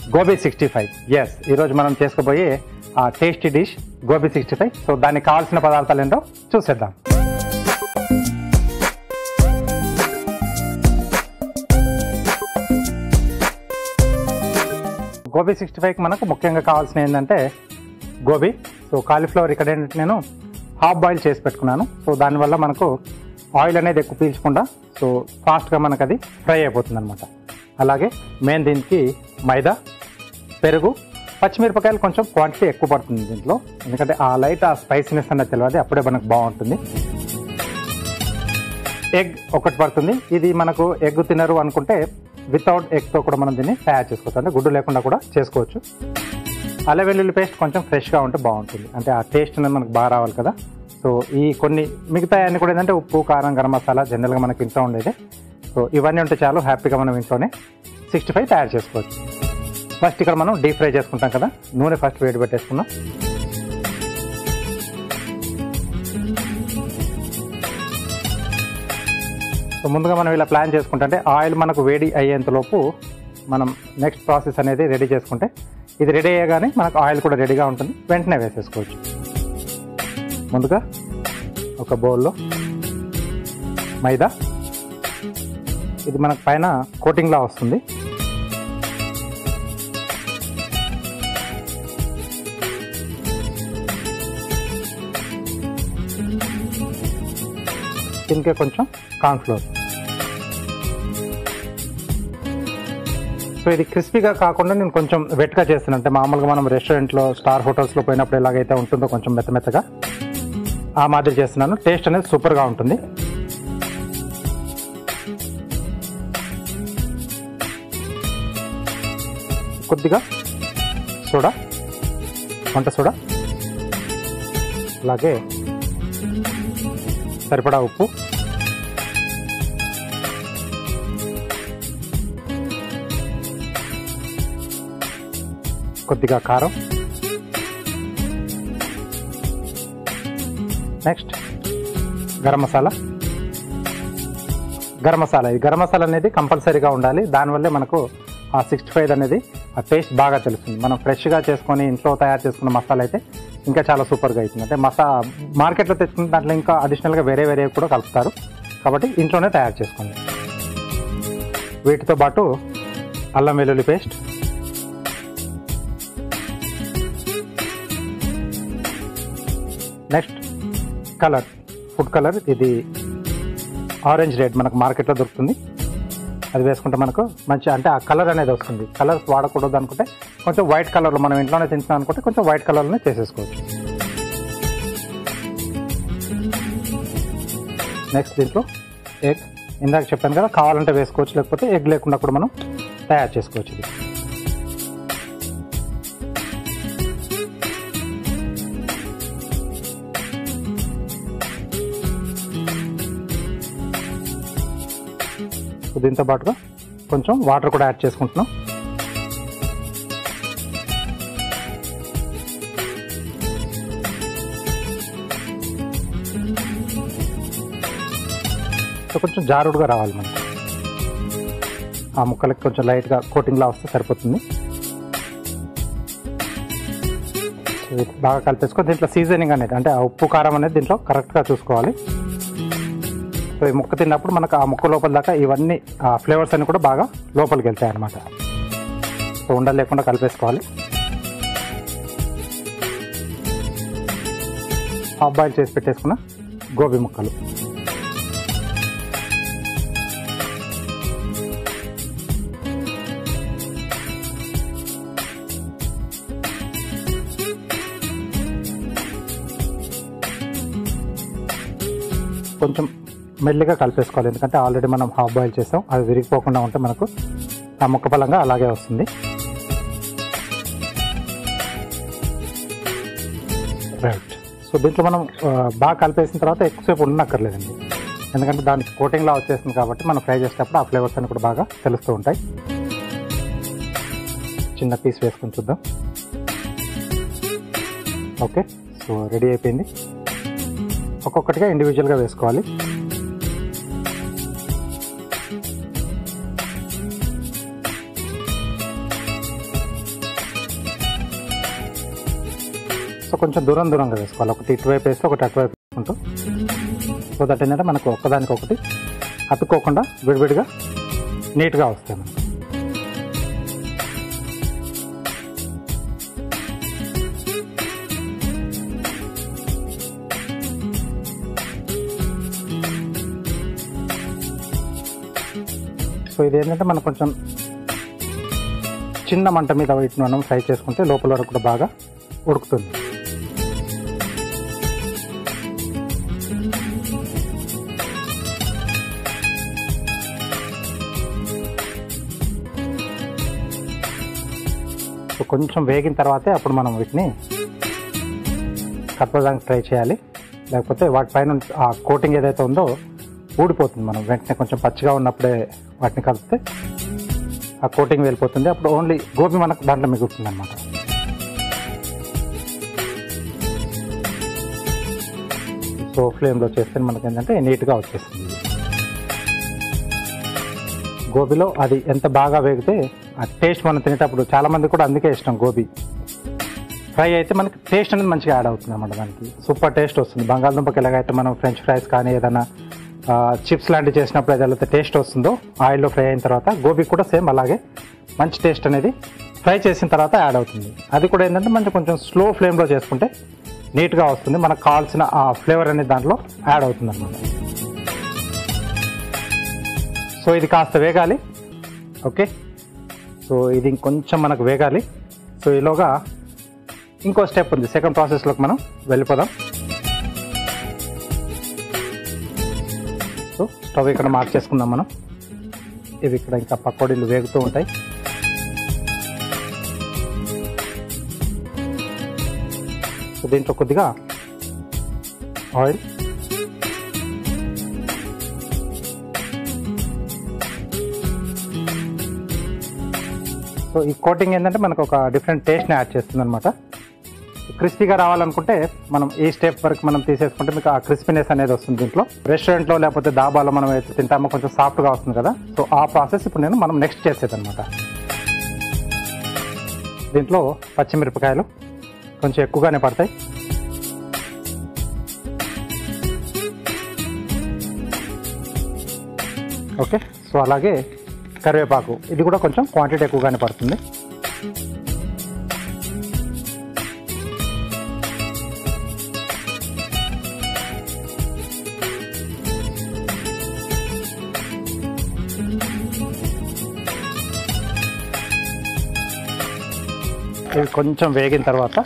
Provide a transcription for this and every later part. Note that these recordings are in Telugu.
గోబీ సిక్స్టీ ఫైవ్ ఎస్ ఈరోజు మనం చేసుకోబోయే ఆ tasty dish gobi sixty five so దానికి కావాల్సిన పదార్థాలు ఏంటో చూసేద్దాం గోబీ సిక్స్టీ ఫైవ్కి మనకు ముఖ్యంగా కావాల్సిన ఏంటంటే గోబీ సో కాలీఫ్లవర్ ఇక్కడ ఏంటంటే నేను హాఫ్ బాయిల్ చేసి పెట్టుకున్నాను సో దానివల్ల మనకు ఆయిల్ అనేది ఎక్కువ పీల్చకుండా సో ఫాస్ట్గా మనకు అది ఫ్రై అయిపోతుంది అనమాట అలాగే మెయిన్ దీనికి మైదా పెరుగు పచ్చిమిరపకాయలు కొంచెం క్వాంటిటీ ఎక్కువ పడుతుంది దీంట్లో ఎందుకంటే ఆ లైట్ ఆ స్పైసీనెస్ అన్నది తెలియదు అప్పుడే మనకు బాగుంటుంది ఎగ్ ఒకటి పడుతుంది ఇది మనకు ఎగ్ తినరు అనుకుంటే వితౌట్ ఎగ్తో కూడా మనం దీన్ని తయారు చేసుకోవచ్చు అంటే గుడ్డు లేకుండా కూడా చేసుకోవచ్చు అల్లం వెల్లుల్లి పేస్ట్ కొంచెం ఫ్రెష్గా ఉంటే బాగుంటుంది అంటే ఆ టేస్ట్ అనేది మనకు బాగా రావాలి కదా సో ఈ కొన్ని మిగతా అన్ని కూడా ఏంటంటే ఉప్పు కారం గరం మసాలా జనరల్గా మనకి ఇంట్లో ఉండేది సో ఇవన్నీ ఉంటే చాలు హ్యాపీగా మనం ఇంట్లోనే సిక్స్టీ ఫైవ్ తయారు చేసుకోవచ్చు ఫస్ట్ ఇక్కడ మనం డీప్ ఫ్రై చేసుకుంటాం కదా నూనె ఫస్ట్ వేడి పెట్టేసుకుందాం సో ముందుగా మనం ఇలా ప్లాన్ చేసుకుంటే ఆయిల్ మనకు వేడి అయ్యేంతలోపు మనం నెక్స్ట్ ప్రాసెస్ అనేది రెడీ చేసుకుంటే ఇది రెడీ అయ్యగానే మనకు ఆయిల్ కూడా రెడీగా ఉంటుంది వెంటనే వేసేసుకోవచ్చు ముందుగా ఒక బౌల్లో మైదా ఇది మనకు పైన కోటింగ్లా వస్తుంది దీనికే కొంచెం కార్న్ఫ్లోర్ సో ఇది క్రిస్పీగా కాకుండా నేను కొంచెం వెట్గా చేస్తాను అంటే మామూలుగా మనం రెస్టారెంట్లో స్టార్ హోటల్స్లో పోయినప్పుడు ఎలాగైతే ఉంటుందో కొంచెం మెత్త మెత్తగా ఆ మాదిరి చేస్తున్నాను టేస్ట్ అనేది సూపర్గా ఉంటుంది కొద్దిగా సోడా వంట సోడా అలాగే సరిపడా ఉప్పు కొద్దిగా కారం నెక్స్ట్ గరం మసాలా గరం మసాలా ఈ గరం మసాలా అనేది కంపల్సరీగా ఉండాలి దానివల్లే మనకు ఆ సిక్స్టీ ఫైవ్ అనేది ఆ టేస్ట్ బాగా తెలుస్తుంది మనం ఫ్రెష్గా చేసుకొని ఇంట్లో తయారు చేసుకున్న మసాలా అయితే ఇంకా చాలా సూపర్గా అవుతుంది అంటే మసా మార్కెట్లో తెచ్చుకున్న దాంట్లో ఇంకా అడిషనల్గా వేరే వేరే కూడా కలుపుతారు కాబట్టి ఇంట్లోనే తయారు చేసుకోండి వీటితో పాటు అల్లం వెల్లుల్లి paste next colour food colour ఇది ఆరెంజ్ రెడ్ మనకు మార్కెట్లో దొరుకుతుంది అది వేసుకుంటే మనకు మంచి అంటే ఆ కలర్ అనేది వస్తుంది కలర్స్ వాడకూడదు అనుకుంటే కొంచెం వైట్ కలర్లో మనం ఇంట్లోనే తింటున్నాం అనుకుంటే కొంచెం వైట్ కలర్లోనే చేసేసుకోవచ్చు నెక్స్ట్ దీంట్లో ఎగ్ ఇందాక చెప్పాను కదా కావాలంటే వేసుకోవచ్చు లేకపోతే ఎగ్ లేకుండా కూడా మనం తయారు చేసుకోవచ్చు ఇది దీంతో పాటుగా కొంచెం వాటర్ కూడా యాడ్ చేసుకుంటున్నాం సో కొంచెం జారుడుగా రావాలి మనకి ఆ ముక్కలకి కొంచెం లైట్గా కోటింగ్లా వస్తే సరిపోతుంది సో ఇది బాగా కలిపేసుకొని దీంట్లో సీజనింగ్ అనేది అంటే ఆ ఉప్పు కారం అనేది దీంట్లో కరెక్ట్గా చూసుకోవాలి సో ఈ ముక్క తిన్నప్పుడు మనకు ఆ ముక్క లోపల దాకా ఇవన్నీ ఆ ఫ్లేవర్స్ అన్ని కూడా బాగా లోపలికి వెళ్తాయి అన్నమాట సో ఉండలు లేకుండా కలిపేసుకోవాలి హాఫ్ బాయిల్ చేసి పెట్టేసుకున్న గోబీ ముక్కలు కొంచెం మెల్లిగా కలిపేసుకోవాలి ఎందుకంటే ఆల్రెడీ మనం హాఫ్ బాయిల్ చేసాం అది విరిగిపోకుండా ఉంటే మనకు ఆ ముక్క పలంగా అలాగే వస్తుంది రైట్ సో దీంట్లో మనం ఆ, బాగా కలిపేసిన తర్వాత ఎక్కువసేపు ఉండనక్కర్లేదండి ఎందుకంటే దానికి కోటింగ్లా వచ్చేస్తుంది కాబట్టి మనం ఫ్రై చేసేటప్పుడు ఆ ఫ్లేవర్స్ అన్ని కూడా బాగా తెలుస్తూ ఉంటాయి చిన్న పీస్ వేసుకొని చూద్దాం ఓకే సో రెడీ అయిపోయింది ఒక్కొక్కటిగా ఇండివిజువల్గా వేసుకోవాలి సో కొంచెం దూరం దూరంగా వేసుకోవాలి ఒకటి ఇటువైపు వేస్తే ఒకటి అటువైపు వేసుకుంటూ సో దట్ ఏంటంటే మనకు ఒక్కదానికి ఒకటి అతుక్కోకుండా విడివిడిగా నీట్గా వస్తాయి మనకు సో ఇది ఏంటంటే మనం కొంచెం చిన్న మంట మీద వీటిని మనం ఫ్రై చేసుకుంటే లోపల వరకు కూడా బాగా ఉడుకుతుంది సో కొంచెం వేగిన తర్వాతే అప్పుడు మనం వీటిని కప్పదానికి ట్రై చేయాలి లేకపోతే వాటిపైన ఆ కోటింగ్ ఏదైతే ఉందో ఊడిపోతుంది మనం వెంటనే కొంచెం పచ్చిగా ఉన్నప్పుడే వాటిని కలిపితే ఆ కోటింగ్ వెళ్ళిపోతుంది అప్పుడు ఓన్లీ గోబీ మనకు దాంట్లో మిగులుతుంది అనమాట సో ఫ్లేమ్లో చేస్తే మనకి ఏంటంటే నీట్గా వచ్చేస్తుంది ఇది. గోబీలో అది ఎంత బాగా వేగితే ఆ టేస్ట్ మనం తినేటప్పుడు చాలా మంది కూడా అందుకే ఇష్టం గోబీ ఫ్రై అయితే మనకి టేస్ట్ అనేది మంచిగా యాడ్ అవుతుంది అన్నమాట దానికి సూపర్ టేస్ట్ వస్తుంది బంగాళదుంపకి ఎలాగైతే మనం ఫ్రెంచ్ ఫ్రైస్ కానీ ఏదైనా చిప్స్ లాంటివి చేసినప్పుడు అది ఎలా టేస్ట్ వస్తుందో ఆయిల్లో ఫ్రై అయిన తర్వాత గోబీ కూడా సేమ్ అలాగే మంచి టేస్ట్ అనేది ఫ్రై చేసిన తర్వాత యాడ్ అవుతుంది అది కూడా ఏంటంటే మనకి కొంచెం స్లో ఫ్లేమ్లో చేసుకుంటే నీట్గా వస్తుంది మనకు కావాల్సిన ఆ ఫ్లేవర్ అనేది దాంట్లో యాడ్ అవుతుంది అనమాట సో ఇది కాస్త వేగాలి ఓకే సో ఇది ఇంకొంచెం మనకు వేగాలి సో ఈలోగా ఇంకో స్టెప్ ఉంది సెకండ్ ప్రాసెస్లోకి మనం వెళ్ళిపోదాం సో స్టవ్ ఇక్కడ మార్క్ చేసుకుందాం మనం ఇవి ఇక్కడ ఇంకా పకోడీలు వేగుతూ ఉంటాయి సో దీంట్లో కొద్దిగా ఆయిల్ సో ఈ కోటింగ్ ఏంటంటే మనకు ఒక డిఫరెంట్ టేస్ట్ని యాడ్ చేస్తుంది అనమాట క్రిస్పీగా రావాలనుకుంటే మనం ఈ స్టెప్ వరకు మనం తీసేసుకుంటే మీకు ఆ క్రిస్పీనెస్ అనేది వస్తుంది దీంట్లో రెస్టారెంట్లో లేకపోతే దాబాలో మనం అయితే తింటామో కొంచెం సాఫ్ట్గా వస్తుంది కదా సో ఆ ప్రాసెస్ ఇప్పుడు నేను మనం నెక్స్ట్ చేసేది అనమాట దీంట్లో పచ్చిమిరపకాయలు కొంచెం ఎక్కువగానే పడతాయి ఓకే సో అలాగే కరివేపాకు ఇది కూడా కొంచెం క్వాంటిటీ ఎక్కువగానే పడుతుంది ఇవి కొంచెం వేగిన తర్వాత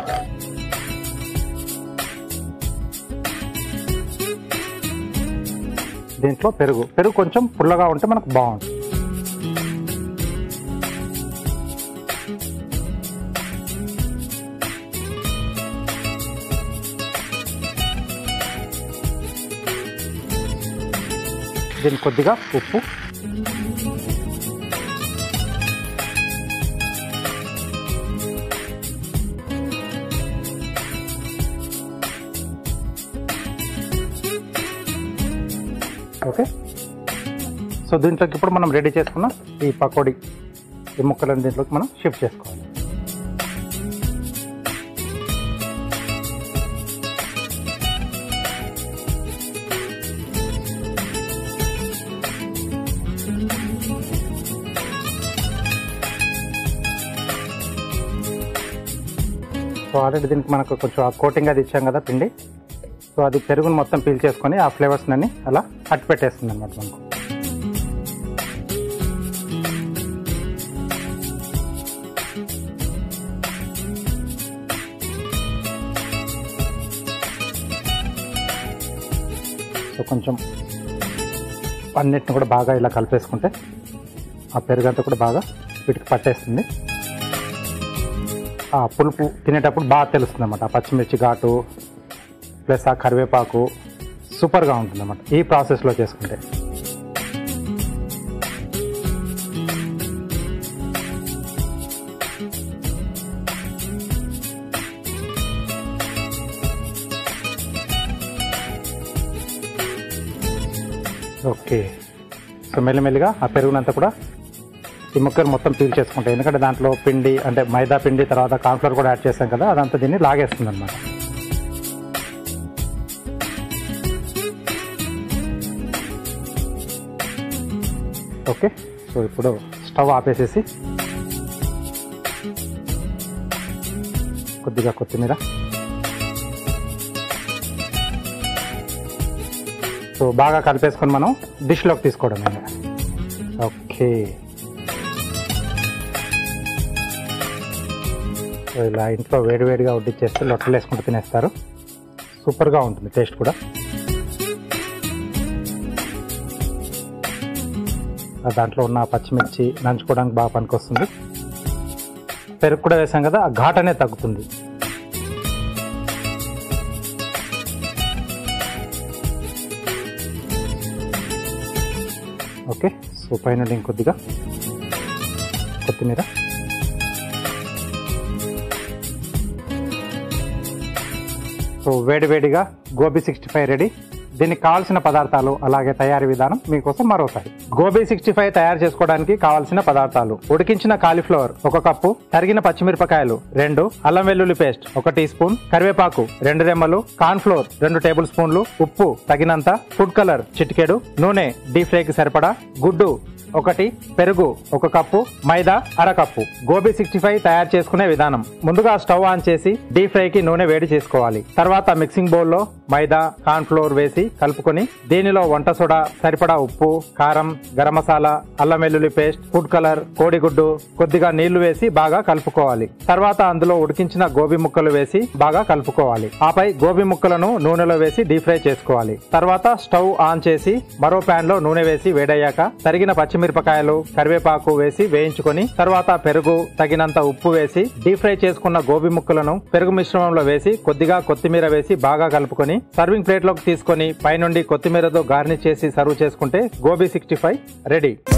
దీంట్లో పెరుగు పెరుగు కొంచెం పుల్లగా ఉంటే మనకు బాగుంటుంది దీనికి కొద్దిగా ఉప్పు ఓకే సో దీంట్లోకి ఇప్పుడు మనం రెడీ చేసుకున్న ఈ పకోడీ ఈ ముక్కలను దీంట్లోకి మనం షిఫ్ట్ చేసుకోవాలి సో ఆల్రెడీ దీనికి మనకు కొంచెం ఆ కోటింగ్ అది ఇచ్చాం కదా పిండి సో అది పెరుగును మొత్తం పీల్ చేసుకొని ఆ ఫ్లేవర్స్ అన్ని అలా అట్టు పెట్టేస్తుంది అనమాట మనకు సో కొంచెం అన్నిటిని కూడా బాగా ఇలా కలిపేసుకుంటే ఆ పెరుగంతా కూడా బాగా వీటికి పట్టేస్తుంది ఆ పులుపు తినేటప్పుడు బాగా తెలుస్తుంది అనమాట ఆ పచ్చిమిర్చి ఘాటు ప్లస్ ఆ కరివేపాకు సూపర్గా ఉంటుంది అనమాట ఈ ప్రాసెస్లో చేసుకుంటే ఓకే సో మెల్లిమెల్లిగా ఆ పెరుగునంతా కూడా ఈ ముక్కలు మొత్తం పీల్ చేసుకుంటాయి ఎందుకంటే దాంట్లో పిండి అంటే మైదా పిండి తర్వాత కార్న్ఫ్లవర్ కూడా యాడ్ చేస్తాం కదా అదంతా దీన్ని లాగేస్తుంది అనమాట ఓకే సో ఇప్పుడు స్టవ్ ఆపేసేసి కొద్దిగా కొత్తిమీర సో బాగా కలిపేసుకొని మనం డిష్లోకి తీసుకోవడం ఇంకా ఓకే సో ఇలా ఇంట్లో వేడివేడిగా వడ్డిచ్చేస్తే లొట్టలు వేసుకుంటూ తినేస్తారు సూపర్గా ఉంటుంది టేస్ట్ కూడా ఆ దాంట్లో ఉన్న పచ్చిమిర్చి నంచుకోవడానికి బాగా పనికొస్తుంది పెరుగు కూడా వేసాం కదా ఆ ఘాట్ అనేది తగ్గుతుంది ఓకే సో పైన ఇంకొద్దిగా కొత్తిమీర సో వేడివేడిగా గోబీ సిక్స్టీ ఫైవ్ రెడీ దీనికి కావాల్సిన పదార్థాలు అలాగే తయారీ విధానం మీకోసం మరోసారి గోబీ సిక్స్టీ ఫైవ్ తయారు చేసుకోవడానికి కావాల్సిన పదార్థాలు ఉడికించిన కాలీఫ్లవర్ ఒక కప్పు తరిగిన పచ్చిమిరపకాయలు రెండు అల్లం వెల్లుల్లి పేస్ట్ ఒక టీ స్పూన్ కరివేపాకు రెండు రెమ్మలు కార్న్ ఫ్లోర్ రెండు టేబుల్ స్పూన్లు ఉప్పు తగినంత ఫుడ్ కలర్ చిటికెడు నూనె డీప్ ఫ్రైకి సరిపడా గుడ్డు ఒకటి పెరుగు ఒక కప్పు మైదా అర కప్పు గోబీ సిక్స్టీ ఫైవ్ తయారు చేసుకునే విధానం ముందుగా స్టవ్ ఆన్ చేసి డీప్ ఫ్రై కి నూనె వేడి చేసుకోవాలి తర్వాత మిక్సింగ్ బౌల్ లో మైదా కార్న్ ఫ్లోర్ వేసి కలుపుకొని దీనిలో వంట సోడా సరిపడా ఉప్పు కారం గరం మసాలా అల్లం వెల్లుల్లి పేస్ట్ ఫుడ్ కలర్ కోడిగుడ్డు కొద్దిగా నీళ్లు వేసి బాగా కలుపుకోవాలి తర్వాత అందులో ఉడికించిన గోబీ ముక్కలు వేసి బాగా కలుపుకోవాలి ఆపై గోబీ ముక్కలను నూనెలో వేసి డీప్ ఫ్రై చేసుకోవాలి తర్వాత స్టవ్ ఆన్ చేసి మరో ప్యాన్ లో నూనె వేసి వేడయ్యాక తరిగిన పచ్చిమిరపకాయలు కరివేపాకు వేసి వేయించుకొని తర్వాత పెరుగు తగినంత ఉప్పు వేసి డీప్ ఫ్రై చేసుకున్న గోబీ ముక్కలను పెరుగు మిశ్రమంలో వేసి కొద్దిగా కొత్తిమీర వేసి బాగా కలుపుకొని సర్వింగ్ ప్లేట్ లోకి తీసుకొని పైనుండి కొత్తిమీరతో గార్నిష్ చేసి సర్వ్ చేసుకుంటే గోబీ సిక్స్టీ ఫైవ్ రెడీ